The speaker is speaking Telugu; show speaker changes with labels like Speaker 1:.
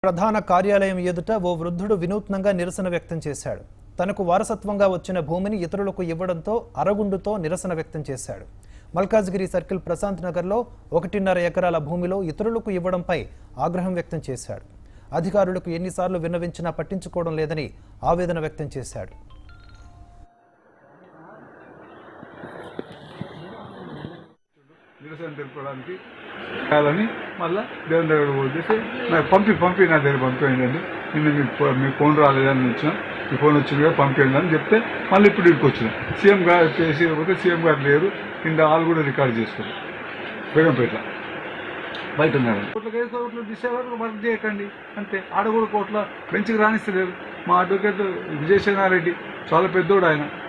Speaker 1: ప్రధాన కార్యాలయం ఎదుట ఓ వృద్ధుడు వినూత్నంగా నిరసన వ్యక్తం చేశాడు తనకు వారసత్వంగా వచ్చిన భూమిని ఇతరులకు ఇవ్వడంతో అరగుండుతో నిరసన వ్యక్తం చేశాడు మల్కాజ్గిరి సర్కిల్ ప్రశాంత్ నగర్లో ఒకటిన్నర ఎకరాల భూమిలో ఇతరులకు ఇవ్వడంపై ఆగ్రహం వ్యక్తం చేశాడు అధికారులకు ఎన్నిసార్లు విన్నవించినా పట్టించుకోవడం లేదని ఆవేదన వ్యక్తం చేశాడు
Speaker 2: నిరసన తెలుపుకోవడానికి కాదని మళ్ళా దేవుని దగ్గర పోతే నాకు పంపి పంపి నా దగ్గర పంపించండి నిన్న మీకు ఫో- మీ ఫోన్ రాలేదని వచ్చిన మీ ఫోన్ వచ్చింది కదా పంపించండి అని చెప్తే మళ్ళీ ఇప్పుడు ఇక్కడికి వచ్చిన సీఎం గారు చేసి పోతే సీఎం గారు లేరు కింద వాళ్ళు కూడా రికార్డ్ చేసుకున్నారు బేగంపేట బయట ఉన్నారు కోట్ల కేసు కోట్లు దిశ వరకు వర్క్ చేయకండి అంతే ఆడ కూడా కోట్ల బెంచ్కి రాణిస్తలేరు మా అడ్వకేట్ విజయసేనారెడ్డి చాలా పెద్దోడు ఆయన